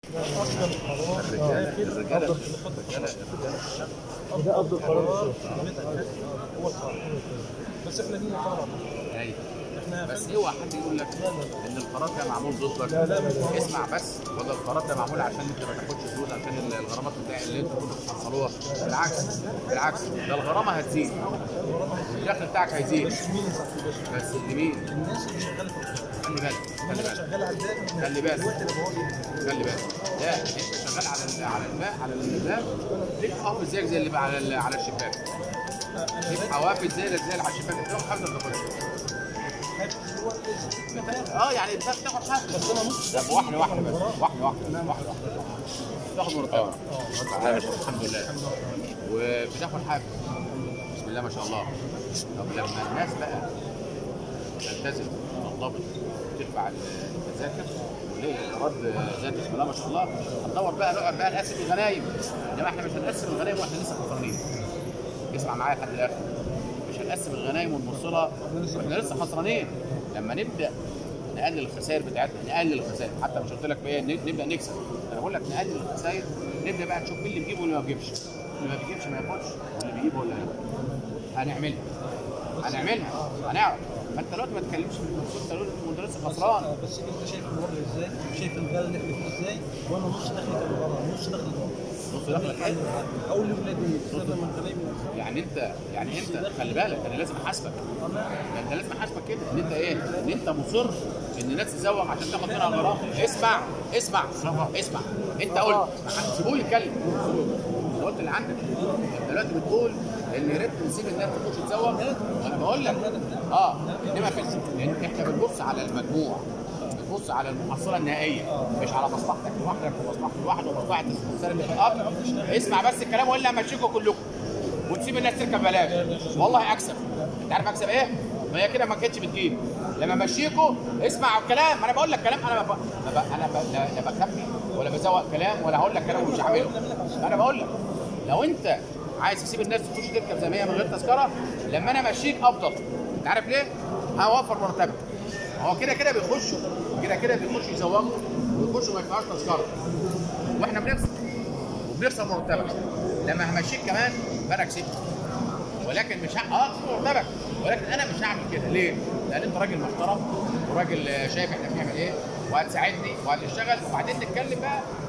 افضل قرار الرجاله الرجاله افضل الرجاله وده افضل قرار هو القرار بس احنا لينا طبعا ايوه احنا بس هو حد يقول لك ان القرار ده معمول ضدك لا، لا، مش معمول. اسمع بس ولا القرار ده معمول عشان انت ما تاخدش فلوس عشان ال- الغرامات بتاع اللي انتوا كنتوا بتحصلوها بالعكس بالعكس ده الغرامه هتزيد الدخل بتاعك هيزيد بس مين ينصح في ده؟ بس اللي مين الناس اللي شغاله في القطاع خلي بالك خلي انا بالك شغال على الباب خلي بالك. الوقت اللي بقول خلي بالك لا انت شغال على ال- على الماء على الباب ليك حافظ زيك زي اللي بقى على ال- على الشباك انا ليك حوافز زي اللي زي اللي على الشباك انت حافظ ده كله حافظ هو الاسم اه يعني انت بتاخد حافز بس انا نص طب واحده واحده بس واحده واحده واحده تاخد مرتبك الحمد لله وبتاخد حافز بسم الله ما شاء الله طب لما الناس بقى تلتزم تنضبط تدفع التذاكر وليه الايراد زاد بسم الله ما شاء الله هندور بقى نقعد بقى نقسم الغنايم انما احنا مش هنقسم الغنايم واحنا لسه خسرانين اسمع معايا لحد الاخر مش هنقسم الغنايم ونبص واحنا لسه خسرانين لما نبدا نقلل الخسائر بتاعتنا نقلل الخسائر حتى مش قلت لك بقى ن- نبدا نكسب انا بقول لك نقلل الخسائر نبدا بقى نشوف مين اللي بيجيب واللي ما بيجيبش اللي ما بيجيبش ما ياخدش واللي بيجيب ولا لا هنعملها هنعملها هنعرف فانت دلوقتي ما تتكلمش في المدرسه انت دلوقتي المدرس خسران بس انت شايف الوضع ازاي؟ شايف الغلا اللي احنا فيه ازاي؟ وانا نص دخلي كان بره نص دخلي بره نص دخلك حلو اقول لاولادي استنى من غلايب يعني انت يعني انت خلي بالك انا لازم احاسبك ده انت لازم احاسبك كده ان انت ايه؟ ان انت مصر ان الناس تزوق عشان تاخد منها غرام اسمع اسمع اسمع انت قلت سيبوه يتكلم انا قلت اللي عندك انت دلوقتي بتقول ان يا ريت نسيب الناس تخش تزوق انا بقول لك اه انما في لان احنا بنبص على المجموع بتبص على المحصله النهائيه مش على مصلحتك لوحدك ومصلحتك لوحدك ومصلحه السنه اللي في الارض اسمع بس الكلام والا امشيكم كلكم وتسيب الناس تركب بلاش والله اكسب انت عارف اكسب ايه؟ ما هي كده ما كانتش بتجيب لما امشيكوا اسمع الكلام انا بقول لك كلام انا ب... ما ب... انا ب... لا لا بخبي ولا بزوق كلام ولا هقول لك كلام ومش هعمله انا بقول لك لو انت عايز تسيب الناس تخش تركب زي ما هي من غير تذكره لما انا امشيك افضل انت عارف ليه؟ هوفر مرتبك هو كده كده بيخشوا كده كده بيخشوا يزوقوا ويخشوا ما يدفعوش تذكره واحنا بنخسر وبنخسر مرتبك لما همشيك كمان فانا كسبت ولكن مش ه... اه تاخد مرتبك ولكن انا مش هعمل كده ليه؟ لان انت راجل محترم وراجل آه، شايف احنا بنعمل ايه وهتساعدني وهتشتغل وبعدين نتكلم بقى